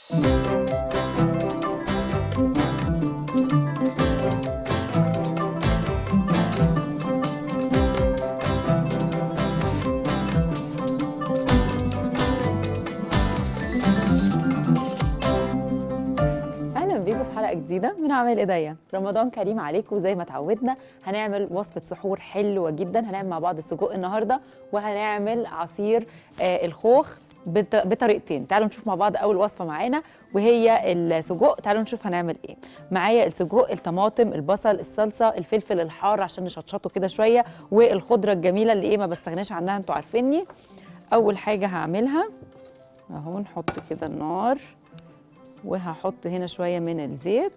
اهلا بيكم في حلقه جديده من عمل ايديا رمضان كريم عليكم زي ما اتعودنا هنعمل وصفه سحور حلوه جدا هنعمل مع بعض السجق النهارده وهنعمل عصير آه الخوخ بط- بطريقتين تعالوا نشوف مع بعض اول وصفه معانا وهي السجق تعالوا نشوف هنعمل ايه معايا السجق الطماطم البصل الصلصه الفلفل الحار عشان نشطشطه كده شويه والخضره الجميله اللي ايه ما بستغناش عنها انتوا عارفيني اول حاجه هعملها اهو نحط كده النار وهحط هنا شوية من الزيت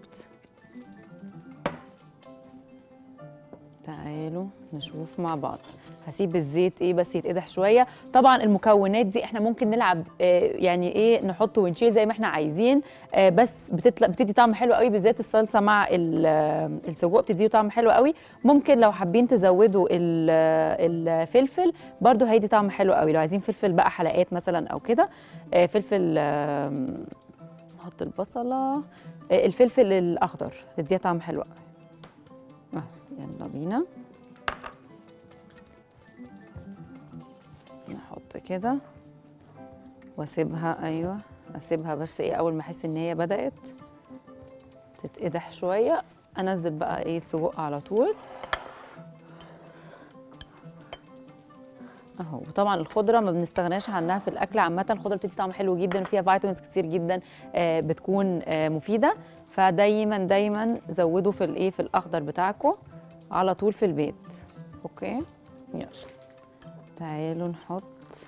تعالوا نشوف مع بعض هسيب الزيت ايه بس يتقدح شويه طبعا المكونات دي احنا ممكن نلعب آه يعني ايه نحط ونشيل زي ما احنا عايزين آه بس بتطلع بتدي طعم حلو قوي بالذات الصلصه مع ال- آه، السجق بتدي طعم حلو قوي ممكن لو حابين تزودوا ال- آه، الفلفل برضو هيدي طعم حلو قوي لو عايزين فلفل بقى حلقات مثلا او كده آه، فلفل آه، نحط البصلة آه، الفلفل الأخضر تديها طعم حلو قوي اهو يلا بينا نحط كده واسيبها ايوه اسيبها بس ايه اول ما احس ان هي بدأت تتقدح شوية انزل بقى ايه السجق على طول اهو وطبعا الخضره ما بنستغناش عنها في الاكل عامه الخضره بتدي طعم حلو جدا وفيها فيتامينز كتير جدا آه، بتكون آه، مفيده فدايما دايما زودوا في الايه في الاخضر بتاعكم على طول في البيت اوكي يلا تعالوا نحط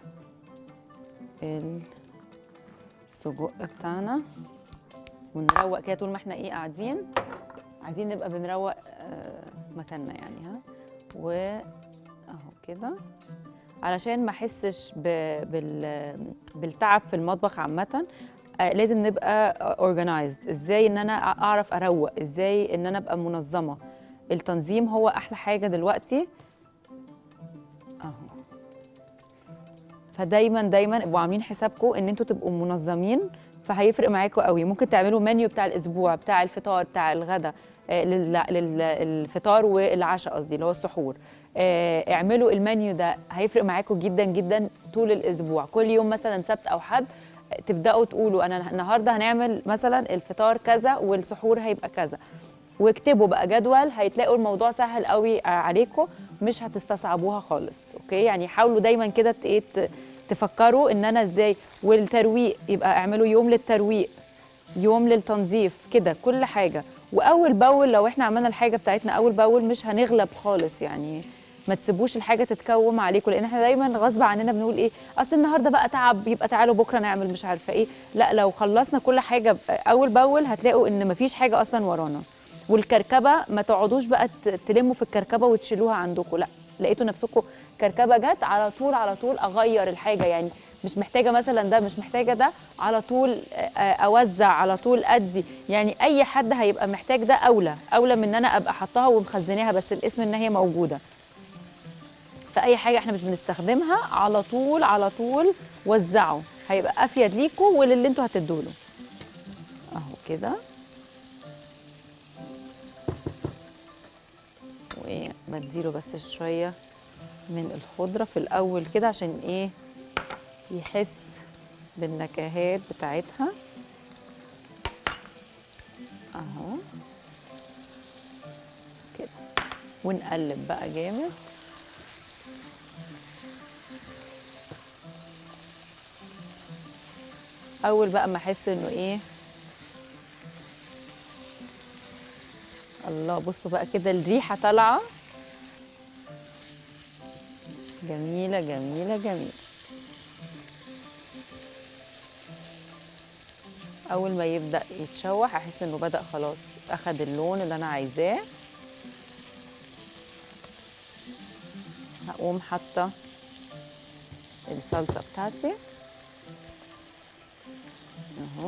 السجق بتاعنا ونروق كده طول ما احنا ايه قاعدين عايزين نبقى بنروق آه، مكاننا يعني ها و اهو كده علشان ما احسش ب- بال بالتعب في المطبخ عامه آه، لازم نبقى اورجنايزد ازاي ان انا اعرف اروق ازاي ان انا ابقى منظمه التنظيم هو احلى حاجه دلوقتي اهو فدايما دايما ابقوا عاملين حسابكم ان انتوا تبقوا منظمين فهيفرق معاكم قوي ممكن تعملوا منيو بتاع الاسبوع بتاع الفطار بتاع الغداء للفطار والعشاء قصدي اللي هو السحور آه، اعملوا المنيو ده هيفرق معاكم جدا جدا طول الاسبوع كل يوم مثلا سبت او حد آه، تبداوا تقولوا انا النهارده هنعمل مثلا الفطار كذا والسحور هيبقى كذا واكتبوا بقى جدول هيتلاقوا الموضوع سهل قوي عليكم مش هتستصعبوها خالص اوكي يعني حاولوا دايما كده ت- إيه ت- تفكروا ان انا ازاي والترويق يبقى اعملوا يوم للترويق يوم للتنظيف كده كل حاجه واول باول لو احنا عملنا الحاجه بتاعتنا اول باول مش هنغلب خالص يعني ما تسيبوش الحاجه تتكوم عليكم لان احنا دايما غصب عننا بنقول ايه اصل النهارده بقى تعب يبقى تعالوا بكره نعمل مش عارفه ايه لا لو خلصنا كل حاجه ب- اول باول هتلاقوا ان مفيش حاجه اصلا ورانا والكركبه ما تقعدوش بقى ت- تلموا في الكركبه وتشيلوها عندكم لا لقيتوا نفسكم كركبه جت على طول على طول اغير الحاجه يعني مش محتاجه مثلا ده مش محتاجه ده على طول آه، آه، اوزع على طول ادي يعني اي حد هيبقى محتاج ده اولى اولى من ان انا ابقى حطاها ومخزناها بس الاسم ان هي موجوده فاي حاجه احنا مش بنستخدمها على طول على طول وزعوا هيبقى افيد ليكوا وللي انتوا هتدوا له اهو كده وبديله بس شويه من الخضره في الاول كده عشان ايه يحس بالنكهات بتاعتها اهو كده ونقلب بقى جامد اول بقى ما احس انه ايه الله بصوا بقى كده الريحه طالعه جميله جميله جميله اول ما يبدا يتشوح احس انه بدا خلاص اخد اللون اللي انا عايزاه هقوم حاطه الصلصه بتاعتي اهو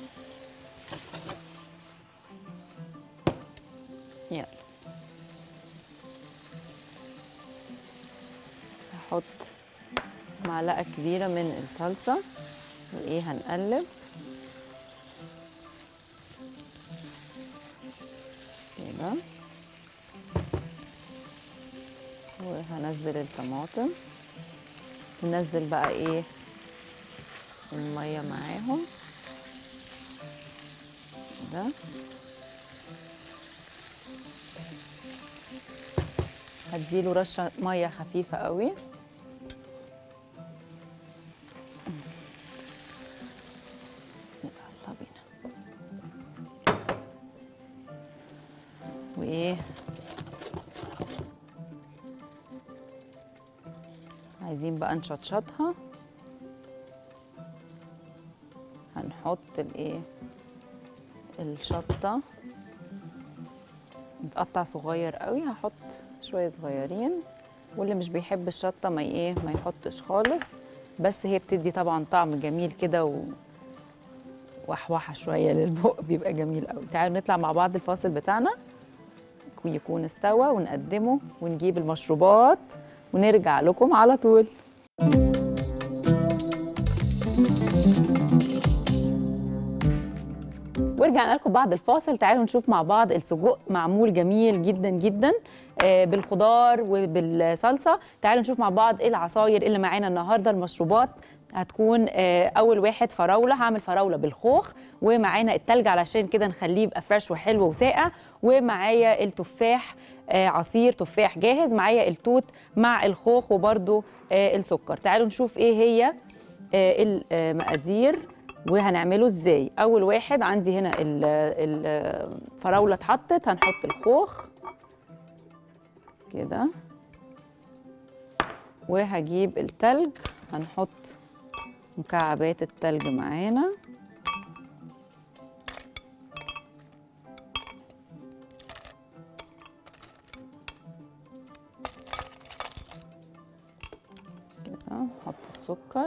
يلا هحط معلقه كبيره من الصلصه وايه هنقلب كده وهنزل الطماطم ننزل بقى ايه الميه معاهم ده هديله رشه ميه خفيفه قوي يلا بينا وايه عايزين بقى نشطشطها هنحط الايه الشطه متقطع صغير قوي هحط شويه صغيرين واللي مش بيحب الشطه ما ايه ما يحطش خالص بس هي بتدي طبعا طعم جميل كده و وحوحه شويه للبق بيبقى جميل قوي تعالوا نطلع مع بعض الفاصل بتاعنا يكون استوى ونقدمه ونجيب المشروبات ونرجع لكم على طول ورجعنا لكم بعد الفاصل تعالوا نشوف مع بعض السجق معمول جميل جدا جدا آه، بالخضار وبالصلصه تعالوا نشوف مع بعض ايه العصاير اللي معانا النهارده المشروبات هتكون آه، اول واحد فراوله هعمل فراوله بالخوخ ومعانا التلج علشان كده نخليه يبقى فريش وحلو وساقع ومعايا التفاح آه، عصير تفاح جاهز معايا التوت مع الخوخ وبرده السكر تعالوا نشوف ايه هي آه، المقادير وهنعمله ازاي اول واحد عندي هنا ال- ال- الفراوله اتحطت هنحط الخوخ كده وهجيب التلج هنحط مكعبات التلج معانا كده نحط السكر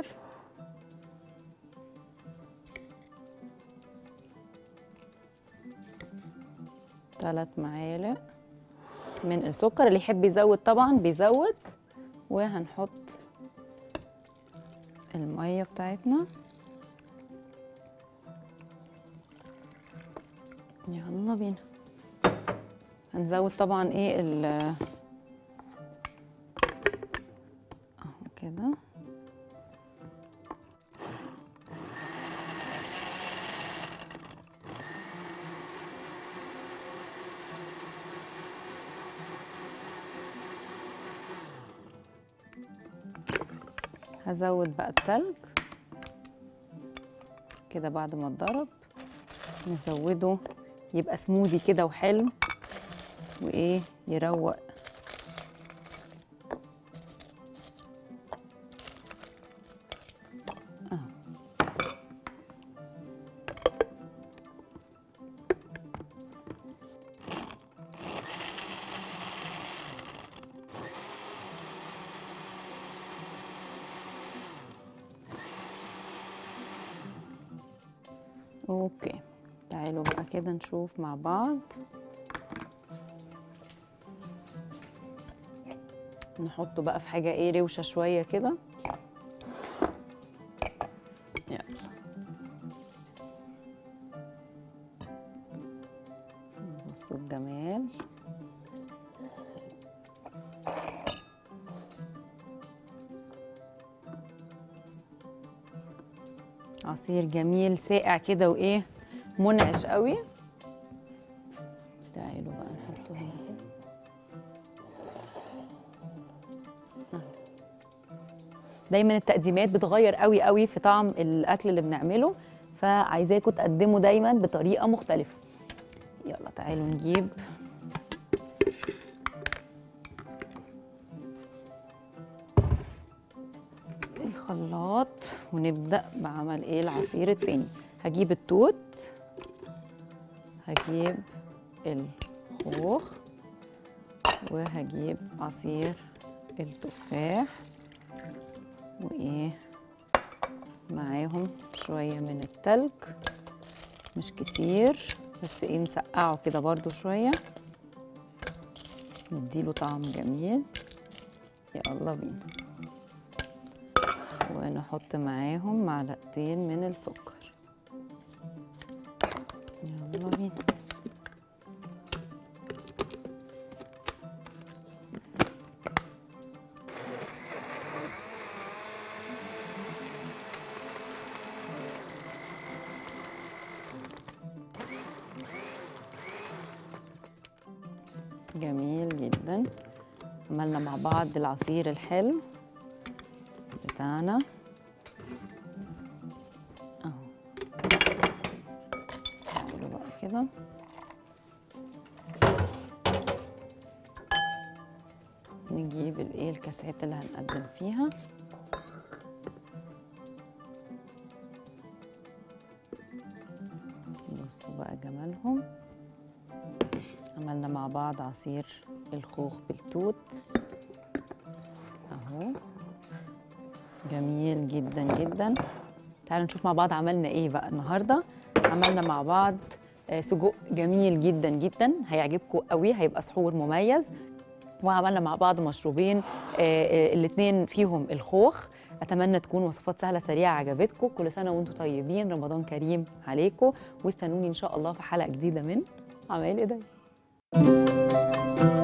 ثلاث معالق من السكر اللي يحب يزود طبعا بيزود وهنحط المية بتاعتنا يلا بينا هنزود طبعا ايه ال اهو كده هزود بقى التلج كده بعد ما اتضرب نزوده يبقى سموذي كده وحلو وايه يروق اهو اوكي تعالوا بقى كده نشوف مع بعض نحطه بقى في حاجة ايه روشة شوية كده يلا بصوا الجمال عصير جميل ساقع كده وايه منعش قوي تعالوا بقى نحطه هنا كده أهو. دايما التقديمات بتغير قوي قوي في طعم الاكل اللي بنعمله فعايزاكم تقدموا دايما بطريقه مختلفه يلا تعالوا نجيب الخلاط ونبدأ بعمل ايه العصير التاني هجيب التوت هجيب الخوخ وهجيب عصير التفاح وايه معاهم شوية من التلج مش كتير بس ايه نسقعه كده برضو شوية نديله طعم جميل يلا بينا ونحط معاهم معلقتين من السكر يلا بينا جميل جدا عملنا مع بعض العصير الحلو بتاعنا اهو نعمله بقى كده نجيب الايه الكاسات اللي هنقدم فيها بصوا بقى جمالهم عملنا مع بعض عصير الخوخ بالتوت اهو جميل جدا جدا تعالوا نشوف مع بعض عملنا ايه بقى النهارده عملنا مع بعض آه، سجق جميل جدا جدا هيعجبكم قوي هيبقى سحور مميز وعملنا مع بعض مشروبين الاثنين فيهم الخوخ اتمنى تكون وصفات سهله سريعه عجبتكم كل سنه وانتم طيبين رمضان كريم عليكم واستنوني ان شاء الله في حلقه جديده من عمايل ايديا